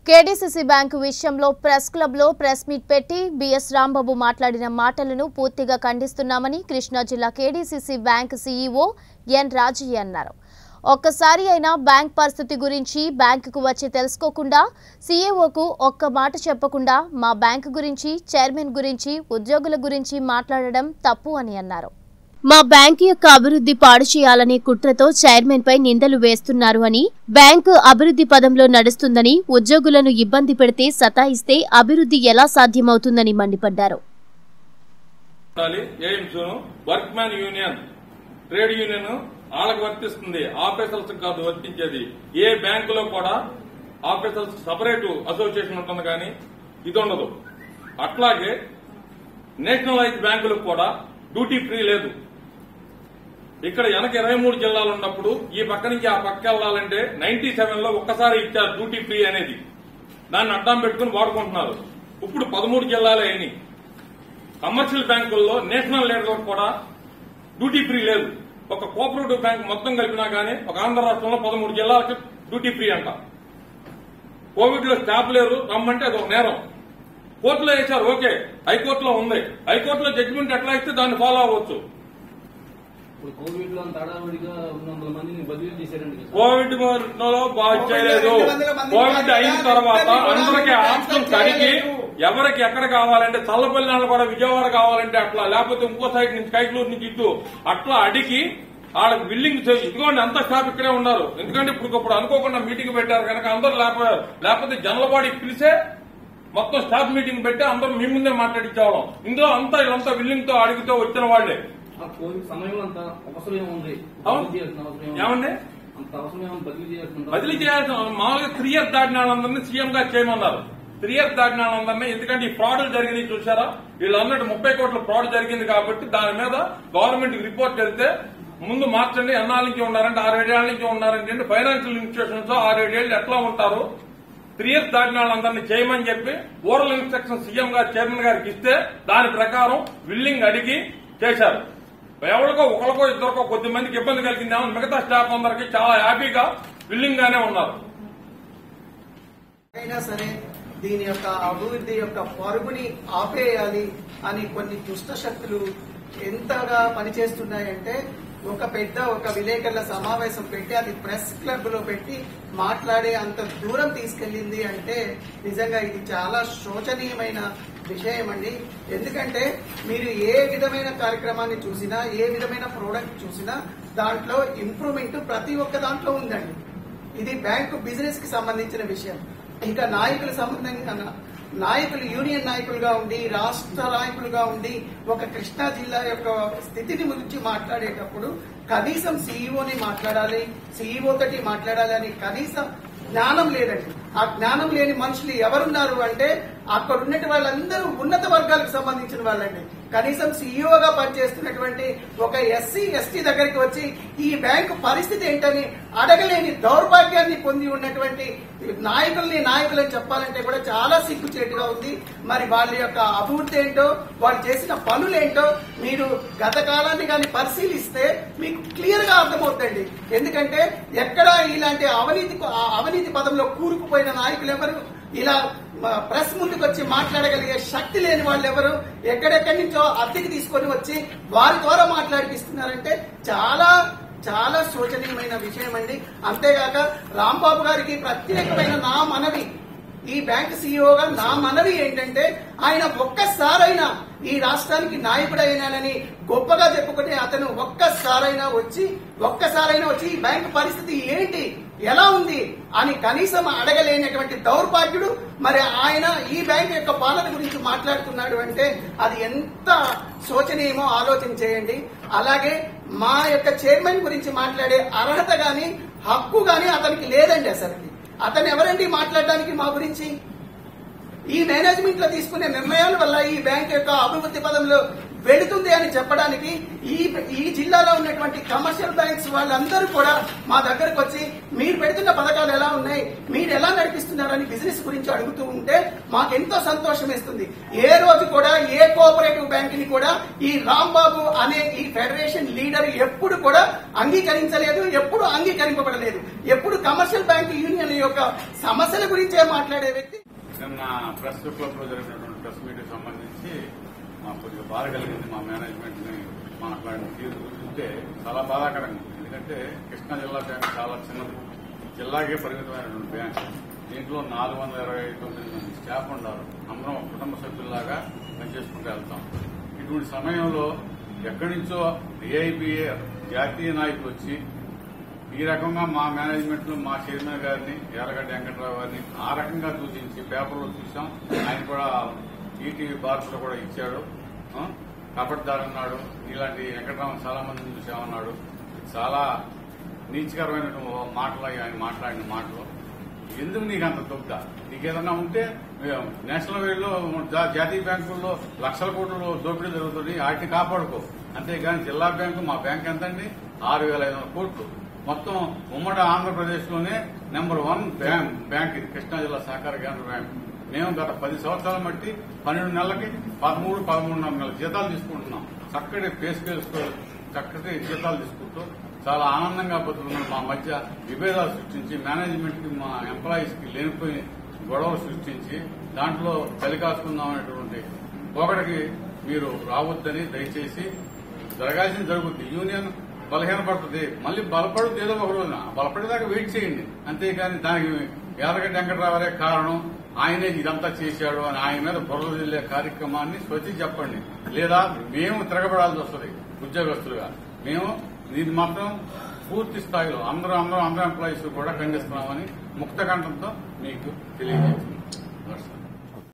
KDCC bank విషయంలో press క్లబ్లో press meet పెట్టి బిఎస్ రాంబాబు మాట్లాడిన మాటలను పూర్తిగా ఖండిస్తున్నామని కృష్ణా జిల్లా KDCC bank CEO N Rajaiah అన్నారు ఒక్కసారి అయినా బ్యాంక్ పరిస్థితి గురించి బ్యాంకుకు వచ్చి తెలుసుకోకుండా సీఈఓకు ఒక్క మాట చెప్పకుండా మా బ్యాంకు గురించి చైర్మన్ గురించి ఉద్యోగుల గురించి మాట్లాడడం తప్పు అని అన్నారు మా బ్యాంకు యొక్క అభివృద్ధి పాడు చేయాలనే కుట్రతో చైర్మన్ పై నిందలు వేస్తున్నారు అని బ్యాంకు అభివృద్ధి పదంలో నడుస్తుందని ఉద్యోగులను ఇబ్బంది పెడితే సతాయిస్తే అభివృద్ధి ఎలా సాధ్యమవుతుందని మండిపడ్డారు ఉండాలి AIIMS workman union trade union వాళ్ళకి వర్తిస్తుంది ఆఫీసర్స్ కాదు వర్తించేది ఏ బ్యాంకులో కూడా ఆఫీసర్స్ సపరేట్ అసోసియేషన్ ఉంటుంది కానీ ఇది ఉండదు అట్లాగే నేషనలైజ్ బ్యాంకులకు కూడా డ్యూటీ ఫ్రీ లేదు ఇక్కడ వెనక ఇరవై మూడు జిల్లాలు ఉన్నప్పుడు ఈ పక్క నుంచి ఆ పక్క వెళ్లాలంటే నైన్టీ సెవెన్ లో ఒక్కసారి ఇచ్చారు డ్యూటీ ఫ్రీ అనేది దాన్ని అడ్డం పెట్టుకుని వాడుకుంటున్నారు ఇప్పుడు పదమూడు జిల్లాలే అయినాయి కమర్షియల్ బ్యాంకుల్లో నేషనల్ లీడర్లకు కూడా డ్యూటీ ఫ్రీ లేదు ఒక కోఆపరేటివ్ బ్యాంక్ మొత్తం కలిపినా గానీ ఒక ఆంధ్ర రాష్ట్రంలో పదమూడు జిల్లాలకు డ్యూటీ ఫ్రీ అంట కోవిడ్ లో స్టాఫ్ లేరు రమ్మంటే అది ఒక నేరం కోర్టులో వేశారు ఓకే హైకోర్టులో ఉంది హైకోర్టులో జడ్జిమెంట్ ఎట్లా ఇస్తే దాన్ని ఫాలో అవ్వచ్చు ఇప్పుడు కోవిడ్ లో అంత హడావుడిగా రెండు వందల మందిని బదిలీ చేశారండి కదా. కోవిడ్ లో బాగా చేయలేదు కోవిడ్ అయిన తర్వాత అందరికి ఆప్షన్స్ అడిగి ఎవరికి ఎక్కడ కావాలంటే చల్లపల్లి నాళ్ళు కూడా విజయవాడ కావాలంటే అట్లా లేకపోతే ఇంకో సైడ్ నుంచి కైకలూరు నుంచి ఇటు అట్లా అడిగి వాళ్ళకి బిల్డింగ్ చేసి ఇదిగోండి అంత స్టాఫ్ ఇక్కడే ఉన్నారు ఎందుకంటే ఇప్పుడు ఇప్పుడు అనుకోకుండా మీటింగ్ పెట్టారు కనుక అందరూ లేకపోయారు లేకపోతే జనలబాడీ పిలిచే మొత్తం స్టాఫ్ మీటింగ్ పెట్టి అందరూ మీ ముందే మాట్లాడించేవాళ్ళం ఇందులో అంతా వీళ్ళంతా బిల్డింగ్ తో అడిగితే వచ్చిన వాళ్లే ఆ కోవిడ్ సమయంలో అంత అవసరం ఏముంది అవును. బదిలీ చేయాల్సిన అవసరం ఏముంది? ఏమండి అంత అవసరం ఏమైనా బదిలీ చేయాల్సిన బదిలీ చేయాల్సిన మామూలుగా త్రీ ఇయర్స్ దాటిన వాళ్ళందరినీ సీఎం గా చేయమన్నారు త్రీ ఇయర్స్ దాటిన వాళ్ళందరినీ ఎందుకంటే ఈ ఫ్రాడ్ జరిగినాయి చూసారా వీళ్ళు అన్నట్టు ముప్పై కోట్ల ఫ్రాడ్ జరిగింది కాబట్టి దాని మీద గవర్నమెంట్ రిపోర్ట్ వెళ్తే ముందు మార్చండి ఎన్నాళ్ళ నుంచి ఉన్నారంటే ఆరేడేళ్ల నుంచి ఉన్నారంటే ఫైనాన్షియల్ ఇన్స్టిట్యూషన్స్ ఆరేడేళ్లు ఎట్లా ఉంటారు త్రీ ఇయర్స్ దాటిన వాళ్ళందరినీ చేయమని చెప్పి ఓరల్ ఇన్స్ట్రక్షన్ సీఎం గారు చైర్మన్ గారికి ఇస్తే దాని ప్రకారం బిల్లింగ్ అడిగి చేశారు ఎవరికో ఒకరికో ఇద్దరికో కొద్ది మందికి ఇబ్బంది కలిగిందేమో మిగతా స్టాఫ్ అందరికి చాలా హ్యాపీగా బిల్లింగ్ గానే ఉన్నారు అయినా సరే దీని యొక్క అభివృద్ధి యొక్క పరుగుని ఆపేయాలి అని కొన్ని దుష్ట శక్తులు ఎంతగా పనిచేస్తున్నాయంటే ఒక పెద్ద ఒక విలేకరుల సమావేశం పెట్టి అది ప్రెస్ క్లబ్ లో పెట్టి మాట్లాడే అంత దూరం తీసుకెళ్లింది అంటే నిజంగా ఇది చాలా శోచనీయమైన విషయం అండి ఎందుకంటే మీరు ఏ విధమైన కార్యక్రమాన్ని చూసినా ఏ విధమైన ప్రోడక్ట్ చూసినా దాంట్లో ఇంప్రూవ్మెంట్ ప్రతి ఒక్క దాంట్లో ఉందండి ఇది బ్యాంకు బిజినెస్ కి సంబంధించిన విషయం ఇంకా నాయకుల సంబంధంగా నాయకులు యూనియన్ నాయకులుగా ఉండి రాష్ట్ర నాయకులుగా ఉండి ఒక కృష్ణా జిల్లా యొక్క స్థితిని గురించి మాట్లాడేటప్పుడు కనీసం సీఈఓని మాట్లాడాలి సీఈఓ తోటి మాట్లాడాలి అని కనీసం జ్ఞానం లేదండి ఆ జ్ఞానం లేని మనుషులు ఎవరున్నారు అంటే అక్కడ ఉన్నటి వాళ్ళందరూ ఉన్నత వర్గాలకు సంబంధించిన వాళ్ళండి కనీసం సీఈఓగా పనిచేస్తున్నటువంటి ఒక ఎస్సీ ఎస్టీ దగ్గరికి వచ్చి ఈ బ్యాంకు పరిస్థితి ఏంటని అడగలేని దౌర్భాగ్యాన్ని పొంది ఉన్నటువంటి నాయకుల్ని నాయకులని చెప్పాలంటే కూడా చాలా సిగ్గుచేటుగా ఉంది మరి వాళ్ళ యొక్క అభివృద్ధి ఏంటో వాళ్ళు చేసిన పనులేంటో మీరు గత కాలాన్ని కానీ పరిశీలిస్తే మీకు క్లియర్ గా అర్థమవుతుంది ఎందుకంటే ఎక్కడ ఇలాంటి అవినీతి ఆ అవినీతి పదంలో కూరుకుపోయిన నాయకులు ఎవరు ఇలా మ- ప్రెస్ ముందుకు వచ్చి మాట్లాడగలిగే శక్తి లేని వాళ్ళు ఎవరు ఎక్కడెక్కడి నుంచో అద్దెకి తీసుకొని వచ్చి వారి ద్వారా మాట్లాడిపిస్తున్నారంటే చాలా చాలా శోచనీయమైన విషయం అండి అంతేగాక రాంబాబు గారికి ప్రత్యేకమైన నా మనవి ఈ బ్యాంక్ సీఈఓగా నా మనవి ఏంటంటే ఆయన ఒక్కసారైనా ఈ రాష్ట్రానికి నాయకుడైనానని గొప్పగా చెప్పుకుని అతను ఒక్కసారైనా వచ్చి ఒక్కసారైనా వచ్చి ఈ బ్యాంక్ పరిస్థితి ఏంటి ఎలా ఉంది అని కనీసం అడగలేనటువంటి దౌర్భాగ్యుడు మరి ఆయన ఈ బ్యాంక్ యొక్క పాలన గురించి మాట్లాడుతున్నాడు అంటే అది ఎంత శోచనీయమో ఆలోచన చేయండి అలాగే మా యొక్క చైర్మన్ గురించి మాట్లాడే అర్హత గాని హక్కు గాని అతనికి లేదండి అసలుకి అతను ఎవరండి మాట్లాడడానికి మా గురించి ఈ మేనేజ్మెంట్ లో తీసుకునే నిర్ణయాల వల్ల ఈ బ్యాంక్ యొక్క అభివృద్ధి పదంలో వెళుతుంది అని చెప్పడానికి ఈ ఈ జిల్లాలో ఉన్నటువంటి కమర్షియల్ బ్యాంక్స్ వాళ్ళందరూ కూడా మా దగ్గరకు వచ్చి మీరు పెడుతున్న పథకాలు ఎలా ఉన్నాయి మీరు ఎలా నడిపిస్తున్నారని బిజినెస్ గురించి అడుగుతూ ఉంటే మాకెంతో సంతోషం వేస్తుంది ఏ రోజు కూడా ఏ కోఆపరేటివ్ బ్యాంక్ ని కూడా ఈ రాంబాబు అనే ఈ ఫెడరేషన్ లీడర్ ఎప్పుడు కూడా అంగీకరించలేదు ఎప్పుడు అంగీకరింపబడలేదు ఎప్పుడు కమర్షియల్ బ్యాంక్ యూనియన్ యొక్క సమస్యల గురించే మాట్లాడే వ్యక్తి నిన్న ప్రెస్ క్లబ్ లో జరిగినటువంటి ప్రెస్ మీట్ సంబంధించి మాకు కొద్దిగా బాధ కలిగింది మా మేనేజ్మెంట్ ని మాట్లాడిన తీరు చూస్తుంటే చాలా బాధాకరంగా ఉంది. ఎందుకంటే కృష్ణా జిల్లా బ్యాంక్ చాలా చిన్నది జిల్లాకే పరిమితమైనటువంటి బ్యాంక్ దీంట్లో నాలుగు వందల ఇరవై తొమ్మిది మంది స్టాఫ్ ఉన్నారు అందరం ఒక కుటుంబ సభ్యుల్లాగా పనిచేసుకుంటూ వెళ్తాం ఇటువంటి సమయంలో ఎక్కడి నుంచో ఏఐబిఏ జాతీయ నాయకులు వచ్చి ఈ రకంగా మా మేనేజ్మెంట్ లో మా చైర్మన్ గారిని ఎర్రగడ్డ వెంకట్రావు గారిని ఆ రకంగా సూచించి పేపర్లో చూసాం ఆయన కూడా ఈటీవీ భారత్లో కూడా ఇచ్చాడు ఆ, కబడ్దార్ అన్నాడు ఇలాంటి వెంకట్రావు చాలా మందిని చూసామన్నాడు చాలా నీచకరమైనటువంటి మాటలు అవి ఆయన మాట్లాడిన మాటలు ఎందుకు నీకు అంత దుగ్ధ నీకేదన్నా ఉంటే మేము నేషనల్ వైడ్లో జా- జాతీయ బ్యాంకుల్లో లక్షల కోట్ల దోపిడీ జరుగుతుంది వాటిని కాపాడుకో అంతేగాని జిల్లా బ్యాంకు మా బ్యాంక్ ఎంతండి ఆరు వేల ఐదు వందల కోట్లు మొత్తం ఉమ్మడి ఆంధ్రప్రదేశ్ లోనే నెంబర్ వన్ బ్యాంక్ బ్యాంక్ ఇది కృష్ణా జిల్లా సహకార కేంద్ర బ్యాంక్ మేము గత పది సంవత్సరాల బట్టి పన్నెండు నెలలకి పదమూడు పదమూడున్నర నెలల జీతాలు తీసుకుంటున్నాం చక్కటి పే స్కేల్స్ చక్కటి జీతాలు తీసుకుంటూ చాలా ఆనందంగా బతుకున్నాం మా మధ్య విభేదాలు సృష్టించి మేనేజ్మెంట్ కి మా ఎంప్లాయీస్ కి లేనిపోయి గొడవలు సృష్టించి దాంట్లో చలికాసుకుందాం అనేటువంటి ఒకటికి మీరు రావద్దని దయచేసి జరగాల్సింది జరుగుద్ది యూనియన్ బలహీనపడుతుంది మళ్ళీ బలపడుతుంది ఏదో ఒక రోజున బలపడేదాకా వెయిట్ చేయండి అంతేగాని దానికి యాదగడ్డ వెంకటరావరే కారణం ఆయనే ఇదంతా చేశాడు అని ఆయన మీద బుర్ర జిల్లే కార్యక్రమాన్ని స్వచ్చి చెప్పండి లేదా మేము తిరగబడాల్సి వస్తుంది ఉద్యోగస్తులుగా మేము దీన్ని మాత్రం పూర్తి స్థాయిలో అందరూ అందరూ అందరూ ఎంప్లాయీస్ కూడా ఖండిస్తున్నామని ముక్త కంఠంతో మీకు తెలియజేస్తున్నాం